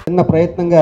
చిన్న ప్రయత్నంగా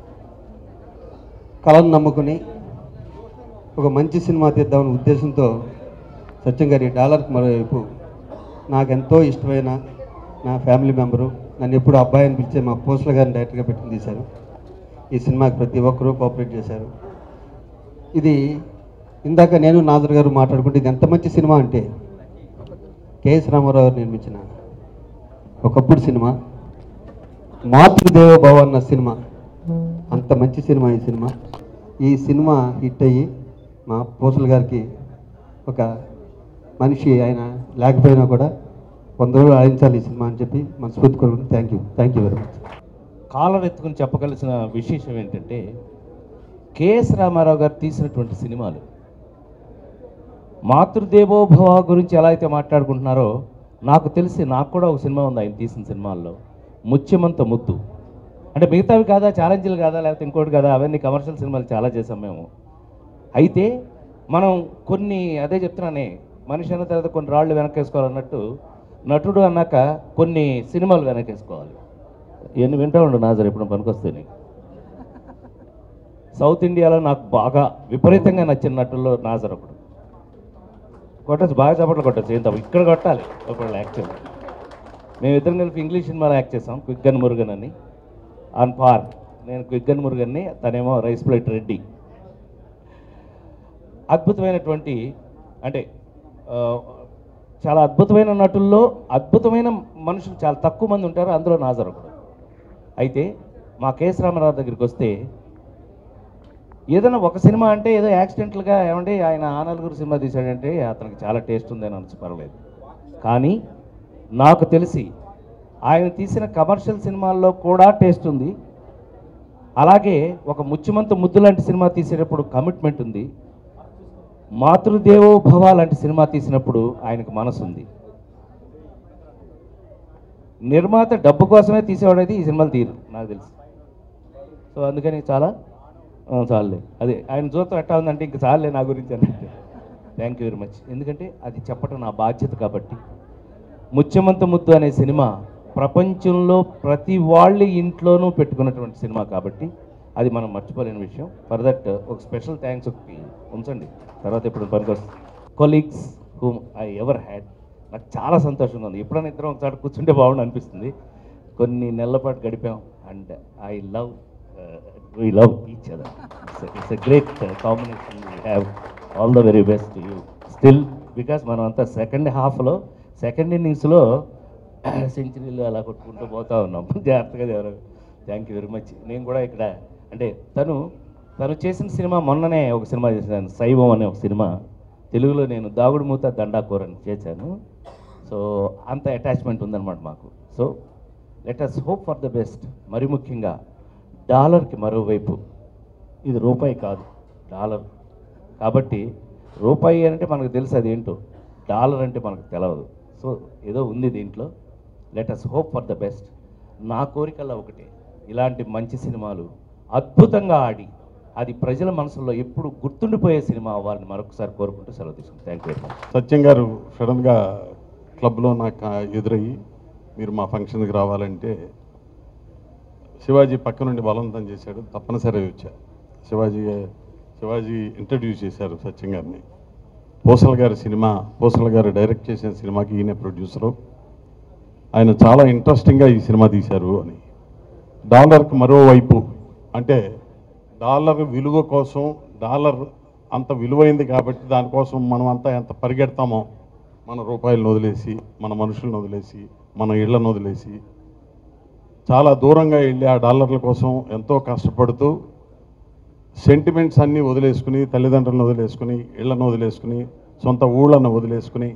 కళను నమ్ముకుని ఒక మంచి సినిమా తీద్దామనే ఉద్దేశంతో సత్యం గారి డాలర్కి మరోవైపు నాకెంతో ఇష్టమైన నా ఫ్యామిలీ మెంబరు నన్ను ఎప్పుడు అబ్బాయి అని పిలిచే మా పోస్టుల గారిని డైరెక్ట్గా పెట్టుకుని తీశారు ఈ సినిమాకి ప్రతి ఒక్కరూ కోఆపరేట్ చేశారు ఇది ఇందాక నేను నాజర్ గారు మాట్లాడుకుంటే ఇది ఎంత మంచి సినిమా అంటే కేఎస్ రామారావు గారు నిర్మించిన ఒకప్పుడు సినిమా మాతృదేవ భవ అన్న సినిమా అంత మంచి సినిమా ఈ సినిమా ఈ సినిమా హిట్ అయ్యి మా పోసుల గారికి ఒక మనిషి ఆయన లేకపోయినా కూడా వంద రోజులు ఆడించాలి ఈ సినిమా అని చెప్పి మనస్ఫూర్తి కోరుకుంటున్నాను thank you thank you very much collar ఎత్తుకుని చెప్పగలిసిన విశేషం ఏంటంటే కెఎస్ రామారావు గారు తీసినటువంటి సినిమాలు మాతృదేవోభవ గురించి ఎలా అయితే మాట్లాడుకుంటున్నారో నాకు తెలిసి నాకు కూడా ఒక సినిమా ఉంది ఆయన తీసిన సినిమాల్లో ముత్యమంత ముద్దు అంటే మిగతావి కాదా ఛాలెంజ్లు కాదా లేకపోతే ఇంకోటి కాదా అవన్నీ కమర్షియల్ సినిమాలు చాలా చేసాం మేము అయితే మనం కొన్ని అదే చెప్తున్నానే మనిషి అన్న తర్వాత కొన్ని రాళ్ళు వెనకేసుకోవాలన్నట్టు నటుడు అన్నాక కొన్ని సినిమాలు వెనకేసుకోవాలి ఇవన్నీ వింటూ ఉండు నాజర్ ఎప్పుడు పనికొస్తే నీకు సౌత్ ఇండియాలో నాకు బాగా విపరీతంగా నచ్చిన నటుల్లో నాజర్ ఒకడు కొట్టచ్చు బాగా చప్పట్లు కొట్టచ్చు ఏం తప్ప ఇక్కడ కొట్టాలి ఒకళ్ళు యాక్చువల్ మేము ఇద్దరం కలిపి ఇంగ్లీష్ సినిమాలో యాక్ట్ చేసాం క్విగ్గన్ మురుగన్ అని ఆన్ పార్ నేను క్విగ్గన్ మురుగన్ని తనేమో రైస్ ప్లేట్ రెడ్డి అద్భుతమైనటువంటి అంటే ఆ, చాలా అద్భుతమైన నటుల్లో అద్భుతమైన మనుషులు చాలా తక్కువ మంది ఉంటారు అందులో నాజర్ ఒకడు అయితే మా కేఎస్ రామారావు దగ్గరికి వస్తే ఏదైనా ఒక సినిమా అంటే ఏదో యాక్సిడెంటల్గా ఏమంటే ఆయన ఆ నలుగురు సినిమా తీశాడంటే అతనికి చాలా టేస్ట్ ఉందని అనొచ్చు పర్లేదు కానీ నాకు తెలిసి ఆయన తీసిన కమర్షియల్ సినిమాల్లో కూడా టేస్ట్ ఉంది అలాగే ఒక ముత్యమంత ముద్దు లాంటి సినిమా తీసేటప్పుడు కమిట్మెంట్ ఉంది మాతృదేవో భవ లాంటి సినిమా తీసినప్పుడు ఆయనకు మనసు ఉంది నిర్మాత డబ్బు కోసమే తీసేవాడైతే ఈ సినిమాలు తీరు నాకు తెలుసు సో అందుకని చాలా ఆ, చాలులే అదే ఆయన చూడటం ఎట్టా ఉందంటే ఇంక చాలులే నా గురించి అన్నట్టు థ్యాంక్ యూ వెరీ మచ్ ఎందుకంటే అది చెప్పడం నా బాధ్యత కాబట్టి ముత్యమంత ముద్దు అనే సినిమా ప్రపంచంలో ప్రతి వాళ్ళ ఇంట్లోనూ పెట్టుకున్నటువంటి సినిమా కాబట్టి అది మనం మర్చిపోలేని విషయం ఫర్ దట్ ఒక స్పెషల్ థ్యాంక్స్ ఒకటి ఉంచండి తర్వాత ఇప్పుడు పనికొస్తుంది colleagues whom I ever had నాకు చాలా సంతోషంగా ఉంది ఎప్పుడైనా ఇద్దరం ఒకసారి కూర్చుంటే బాగుండు అనిపిస్తుంది కొన్ని నెలల పాటు గడిపాం and I love we love each other it's a great combination we have all the very best you still because మనం అంతా సెకండ్ హాఫ్లో సెకండ్ ఇన్నింగ్స్లో సెంచరీలు అలా కొట్టుకుంటూ పోతా ఉన్నాం జాగ్రత్తగా ఎవరు థ్యాంక్ యూ వెరీ మచ్ నేను కూడా ఇక్కడ అంటే తను తను చేసిన సినిమా మొన్ననే ఒక సినిమా చేశాను శైవం అనే ఒక సినిమా తెలుగులో నేను దాగుడు మూత దండాకూర అని చేశాను సో అంత అటాచ్మెంట్ ఉందన్నమాట మాకు so let us hope for the best మరి ముఖ్యంగా డాలర్కి మరోవైపు ఇది రూపాయి కాదు డాలర్ కాబట్టి రూపాయి అంటే మనకు తెలుసు అదేంటో డాలర్ అంటే మనకు తెలియదు సో ఏదో ఉంది దీంట్లో let us hope for the best నా కోరికల్లో ఒకటే ఇలాంటి మంచి సినిమాలు అద్భుతంగా ఆడి అది ప్రజల మనసులో ఎప్పుడు గుర్తుండిపోయే సినిమా అవ్వాలని మరొకసారి కోరుకుంటూ సెలవు తీసుకుంటాను thank you very much Satyam గారు సడన్గా క్లబ్లో నాకు ఎదురయ్యి మీరు మా ఫంక్షన్కి రావాలంటే శివాజీ పక్క నుండి బలవంతం చేశాడు తప్పనిసరి వచ్చా శివాజీ శివాజీ ఇంట్రడ్యూస్ చేశారు సత్యం గారిని పోసల గారి సినిమా పోసల గారు డైరెక్ట్ చేసిన సినిమాకి ఈయన ప్రొడ్యూసరు ఆయన చాలా ఇంట్రెస్టింగ్గా ఈ సినిమా తీశారు అని డాలర్కి మరోవైపు అంటే డాలర్ విలువ కోసం డాలర్ అంత విలువైంది కాబట్టి దానికోసం మనం అంతా ఎంత పరిగెడతామో మన రూపాయలను వదిలేసి మన మనుషులను వదిలేసి మన ఇళ్లను వదిలేసి చాలా దూరంగా వెళ్ళి ఆ డాలర్ల కోసం ఎంతో కష్టపడుతూ సెంటిమెంట్స్ అన్నీ వదిలేసుకుని తల్లిదండ్రులను వదిలేసుకుని ఇళ్లను వదిలేసుకుని సొంత ఊళ్ళను వదిలేసుకుని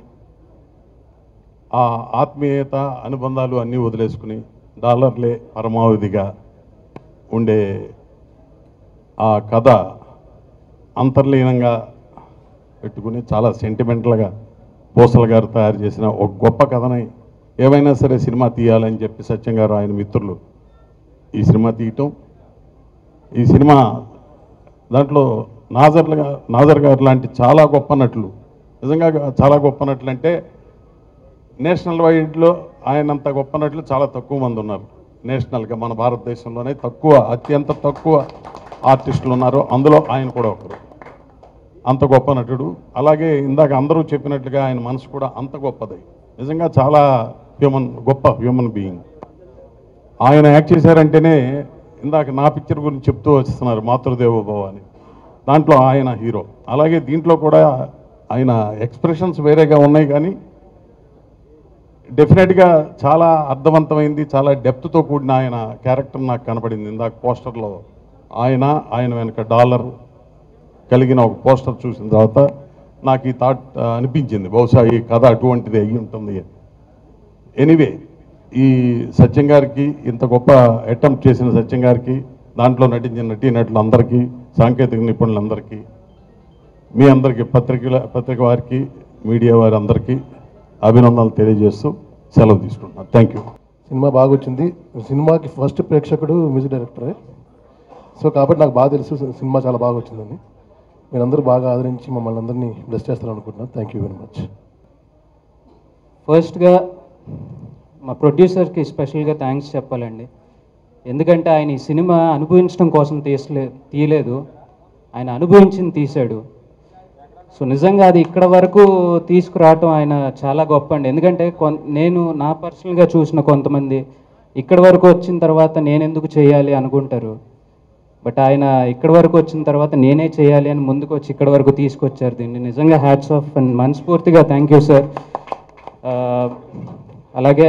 ఆ ఆత్మీయత అనుబంధాలు అన్నీ వదిలేసుకుని డాలర్లే పరమావధిగా ఉండే ఆ కథ అంతర్లీనంగా పెట్టుకుని చాలా సెంటిమెంటల్గా పోసల గారు తయారు చేసిన ఒక గొప్ప కథని ఏవైనా సరే సినిమా తీయాలని చెప్పి సత్యం గారు ఆయన మిత్రులు ఈ సినిమా తీయటం ఈ సినిమా దాంట్లో నాజర్లుగా నాజర్ గారు లాంటి చాలా గొప్ప నటులు నిజంగా చాలా గొప్ప నటులు అంటే నేషనల్ వైడ్లో ఆయనంత గొప్ప నటులు చాలా తక్కువ మంది ఉన్నారు నేషనల్గా మన భారతదేశంలోనే తక్కువ అత్యంత తక్కువ ఆర్టిస్టులు ఉన్నారు అందులో ఆయన కూడా ఒకరు అంత గొప్ప నటుడు అలాగే ఇందాక అందరూ చెప్పినట్లుగా ఆయన మనసు కూడా అంత గొప్పది నిజంగా చాలా హ్యూమన్ గొప్ప హ్యూమన్ బీయింగ్ ఆయన యాక్ట్ చేశారంటేనే ఇందాక నా పిక్చర్ గురించి చెప్తూ వస్తున్నారు మాతృదేవోభవ అని దాంట్లో ఆయన హీరో అలాగే దీంట్లో కూడా ఆయన ఎక్స్ప్రెషన్స్ వేరేగా ఉన్నాయి కానీ డెఫినెట్గా చాలా అర్థవంతమైంది చాలా డెప్త్తో కూడిన ఆయన క్యారెక్టర్ నాకు కనపడింది ఇందాక పోస్టర్లో ఆయన ఆయన వెనక డాలర్ కలిగిన ఒక పోస్టర్ చూసిన తర్వాత నాకు ఈ థాట్ అనిపించింది బహుశా ఈ కథ అటువంటిది అయ్యి ఉంటుంది ఎనీవే ఈ సత్యం గారికి ఇంత గొప్ప అటెంప్ట్ చేసిన సత్యం గారికి దాంట్లో నటించిన నటీనటులందరికీ సాంకేతిక నిపుణులందరికీ మీ అందరికీ పత్రికల పత్రిక వారికి మీడియా వారి అందరికీ అభినందనలు తెలియజేస్తూ సెలవు తీసుకుంటున్నాను థ్యాంక్ యూ సినిమా బాగా వచ్చింది సినిమాకి ఫస్ట్ ప్రేక్షకుడు మ్యూజిక్ డైరెక్టరే సో కాబట్టి నాకు బాగా తెలుసు సినిమా చాలా బాగా వచ్చిందని మీరందరూ బాగా ఆదరించి మమ్మల్ని అందరినీ బ్లెస్ చేస్తారని అనుకుంటున్నాను థ్యాంక్ యూ వెరీ మచ్ ఫస్ట్గా మా ప్రొడ్యూసర్కి స్పెషల్గా థ్యాంక్స్ చెప్పాలండి ఎందుకంటే ఆయన ఈ సినిమా అనుభవించడం కోసం తీసలే తీయలేదు ఆయన అనుభవించింది తీశాడు సో నిజంగా అది ఇక్కడ వరకు తీసుకురావటం ఆయన చాలా గొప్ప అండి ఎందుకంటే కొన్ నేను నా పర్సనల్గా చూసిన కొంతమంది ఇక్కడ వరకు వచ్చిన తర్వాత నేను ఎందుకు చేయాలి అనుకుంటారు బట్ ఆయన ఇక్కడ వరకు వచ్చిన తర్వాత నేనే చేయాలి అని ముందుకు వచ్చి ఇక్కడ వరకు తీసుకొచ్చారు దీన్ని నిజంగా హ్యాట్స్ ఆఫ్ అండ్ మనస్ఫూర్తిగా థ్యాంక్ యూ సార్ అలాగే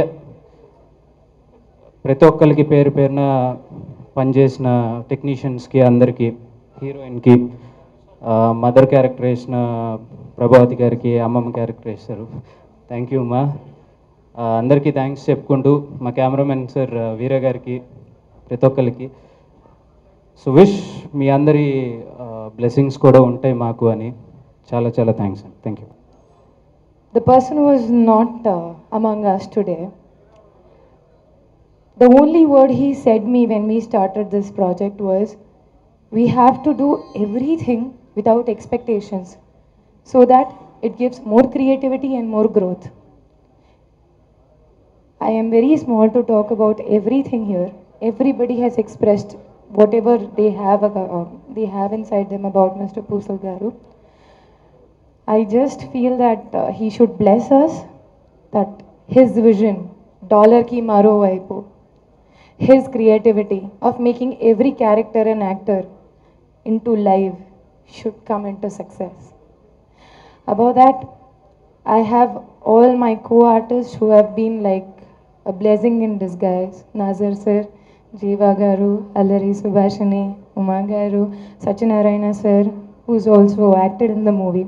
ప్రతి ఒక్కరికి పేరు పేరున పనిచేసిన టెక్నీషియన్స్కి అందరికీ హీరోయిన్కి మదర్ క్యారెక్టర్ వేసిన ప్రభావతి గారికి అమ్మమ్మ క్యారెక్టర్ వేశారు థ్యాంక్ యూ మా ఆ, అందరికీ థ్యాంక్స్ చెప్పుకుంటూ మా కెమెరామెన్ సార్ వీర గారికి ప్రతి ఒక్కరికి సో విష్ మీ అందరి బ్లెస్సింగ్స్ కూడా ఉంటాయి మాకు అని చాలా చాలా థ్యాంక్స్ అండి thank you The person who is not uh, among us today, the only word he said me when we started this project was, we have to do everything without expectations so that it gives more creativity and more growth. I am very small to talk about everything here. Everybody has expressed whatever they have, uh, they have inside them about Mr. Pusal Garu. I just feel that uh, he should bless us that his vision, dollar ki maro vaipu, his creativity of making every character and actor into life should come into success. Above that, I have all my co-artists who have been like a blessing in disguise. Nazar sir, Jiva Garu, Allari Subhashini, Uma Garu, Sachinarayana sir, who's also acted in the movie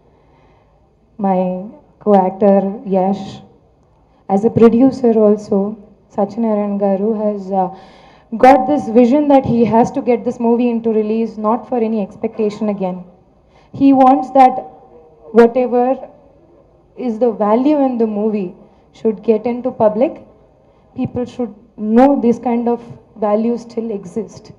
my co-actor Yash. As a producer also, Sachinarayan Garu has uh, got this vision that he has to get this movie into release not for any expectation again. He wants that whatever is the value in the movie should get into public. People should know this kind of value still exist.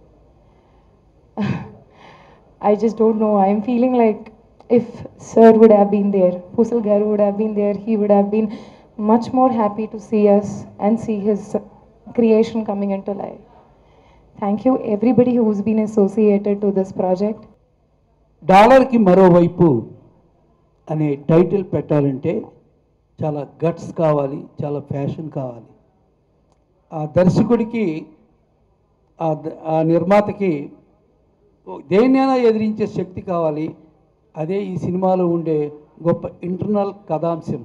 I just don't know. I'm feeling like if Sir would have been there, Pusal Garu would have been there, he would have been much more happy to see us and see his creation coming into life. Thank you, everybody who's been associated to this project. డాలర్కి మరోవైపు అనే title పెట్టాలంటే చాలా guts కావాలి చాలా fashion కావాలి ఆ దర్శకుడికి ఆ ద- ఆ నిర్మాతకి దేన్నైనా ఎదిరించే శక్తి కావాలి అదే ఈ సినిమాలో ఉండే గొప్ప ఇంటర్నల్ కథాంశం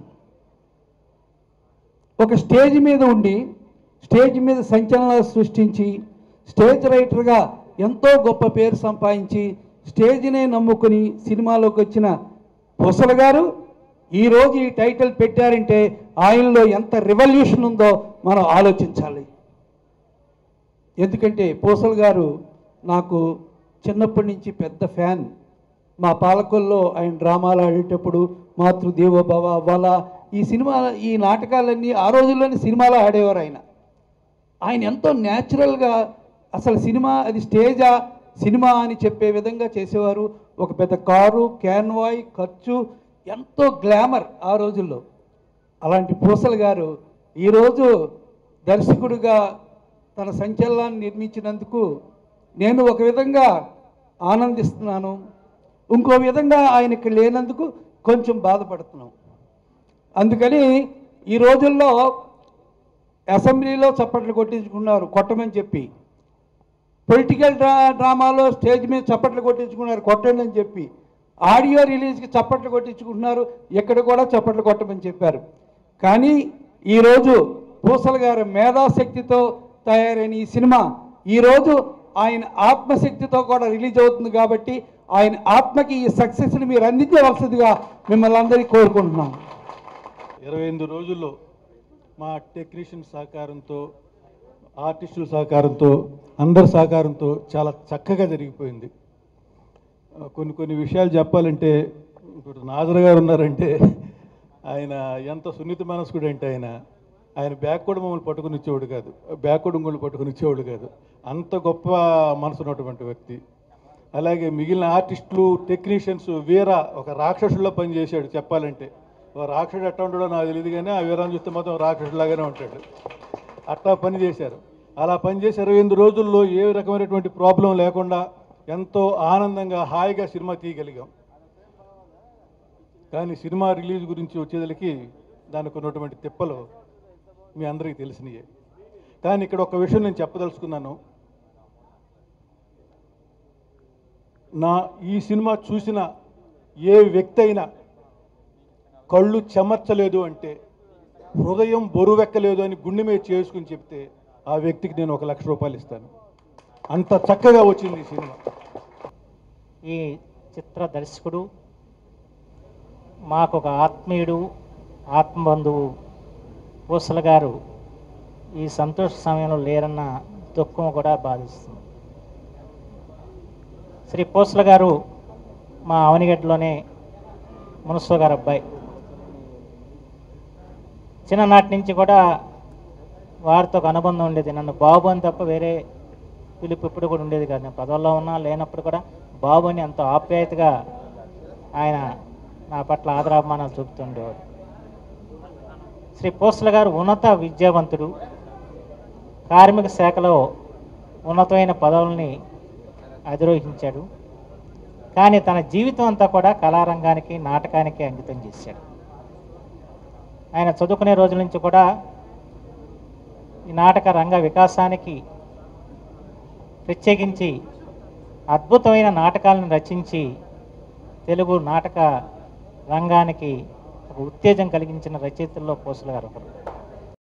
ఒక స్టేజ్ మీద ఉండి స్టేజ్ మీద సంచలనాలు సృష్టించి స్టేజ్ రైటర్గా ఎంతో గొప్ప పేరు సంపాదించి స్టేజ్నే నమ్ముకుని సినిమాలోకి వచ్చిన పొసల గారు ఈరోజు ఈ టైటిల్ పెట్టారంటే ఆయనలో ఎంత రివల్యూషన్ ఉందో మనం ఆలోచించాలి ఎందుకంటే పూసల్ గారు నాకు చిన్నప్పటి నుంచి పెద్ద ఫ్యాన్ మా పాలకొల్లో ఆయన డ్రామాలు ఆడేటప్పుడు మాతృదేవోభవ వల ఈ సినిమా ఈ నాటకాలన్నీ ఆ రోజుల్లోనే సినిమాలో ఆడేవారు ఆయన ఆయన ఎంతో న్యాచురల్గా అసలు సినిమా అది స్టేజా సినిమా అని చెప్పే విధంగా చేసేవారు ఒక పెద్ద కారు క్యాన్వాయ్ ఖర్చు ఎంతో గ్లామర్ ఆ రోజుల్లో అలాంటి పూసల్ గారు ఈరోజు దర్శకుడిగా తన సంచలనాన్ని నిర్మించినందుకు నేను ఒక విధంగా ఆనందిస్తున్నాను ఇంకో విధంగా ఆయన ఇక్కడ లేనందుకు కొంచెం బాధపడుతున్నాం అందుకని ఈ రోజుల్లో అసెంబ్లీలో చప్పట్లు కొట్టించుకున్నారు కొట్టమని చెప్పి పొలిటికల్ డ్రా డ్రామాలో స్టేజ్ మీద చప్పట్లు కొట్టించుకున్నారు కొట్టండి అని చెప్పి ఆడియో రిలీజ్కి చప్పట్లు కొట్టించుకుంటున్నారు ఇక్కడ కూడా చప్పట్లు కొట్టమని చెప్పారు కానీ ఈరోజు పూసల గారి మేధాశక్తితో తయారైన ఈ సినిమా ఈరోజు ఆయన ఆత్మశక్తితో కూడా రిలీజ్ అవుతుంది కాబట్టి ఆయన ఆత్మకి ఈ సక్సెస్ని మీరు అందించవలసిందిగా మిమ్మల్ని అందరికీ కోరుకుంటున్నాం ఇరవై ఎనిమిది రోజుల్లో మా టెక్నీషియన్ సహకారంతో ఆర్టిస్టుల సహకారంతో అందరి సహకారంతో చాలా చక్కగా జరిగిపోయింది ఆ, కొన్ని కొన్ని విషయాలు చెప్పాలంటే ఇప్పుడు నాజర్ గారు ఉన్నారంటే ఆయన ఎంత సున్నిత మనస్కుడు అంటే ఆయన ఆయన బ్యాక్ కూడా మమ్మల్ని పట్టుకుని ఇచ్చేవాడు కాదు బ్యాక్ కూడా ఇంకోళ్ళు పట్టుకుని ఇచ్చేవాడు కాదు అంత గొప్ప మనసు ఉన్నటువంటి వ్యక్తి అలాగే మిగిలిన ఆర్టిస్టులు టెక్నీషియన్స్ వీర ఒక రాక్షసుల్లో పనిచేశాడు చెప్పాలంటే ఒక రాక్షసుడు ఎట్లా ఉంటాడో నాకు తెలియదు కానీ ఆ వీరాన్ని చూస్తే మొత్తం రాక్షసులాగానే ఉంటాడు అట్లా పని చేశారు అలా పనిచేసి ఇరవై ఎనిమిది రోజుల్లో ఏ రకమైనటువంటి ప్రాబ్లం లేకుండా ఎంతో ఆనందంగా హాయిగా సినిమా తీయగలిగాం కానీ సినిమా రిలీజ్ గురించి వచ్చేదలికి దానికి ఉన్నటువంటి తిప్పలు మీ అందరికీ తెలిసినయే కానీ ఇక్కడ ఒక విషయం నేను చెప్పదలుచుకున్నాను నా ఈ సినిమా చూసిన ఏ వ్యక్తి అయినా కళ్ళు చెమర్చలేదు అంటే హృదయం బరువెక్కలేదు అని గుండె మీద చేసుకుని చెప్తే ఆ వ్యక్తికి నేను ఒక లక్ష రూపాయలు ఇస్తాను అంత చక్కగా వచ్చింది ఈ సినిమా ఈ చిత్ర దర్శకుడు మాకు ఒక ఆత్మీయుడు ఆత్మబంధువు పూసల గారు ఈ సంతోష సమయంలో లేరన్న దుఃఖం కూడా బాధిస్తుంది శ్రీ పూసల గారు మా అవనిగడ్డలోనే మునస్వ గారు అబ్బాయి చిన్ననాటి నుంచి కూడా వారితో ఒక అనుబంధం ఉండేది నన్ను బాబు అని తప్ప వేరే పిలుపు ఇప్పుడు కూడా ఉండేది కాదు నేను పదవుల్లో ఉన్నా లేనప్పుడు కూడా బాబు అని ఎంతో ఆప్యాయతగా ఆయన నా పట్ల ఆదరాభిమానాలు చూపుతుండేవాడు శ్రీ పోస్టుల గారు ఉన్నత విద్యావంతుడు కార్మిక శాఖలో ఉన్నతమైన పదవుల్ని అధిరోహించాడు కానీ తన జీవితం అంతా కూడా కళారంగానికి నాటకానికి అంకితం చేశాడు ఆయన చదువుకునే రోజుల నుంచి కూడా ఈ నాటక రంగ వికాసానికి ప్రత్యేకించి అద్భుతమైన నాటకాలను రచించి తెలుగు నాటక రంగానికి ఒక ఉత్తేజం కలిగించిన రచయితల్లో పోసులు గారు ఒకరు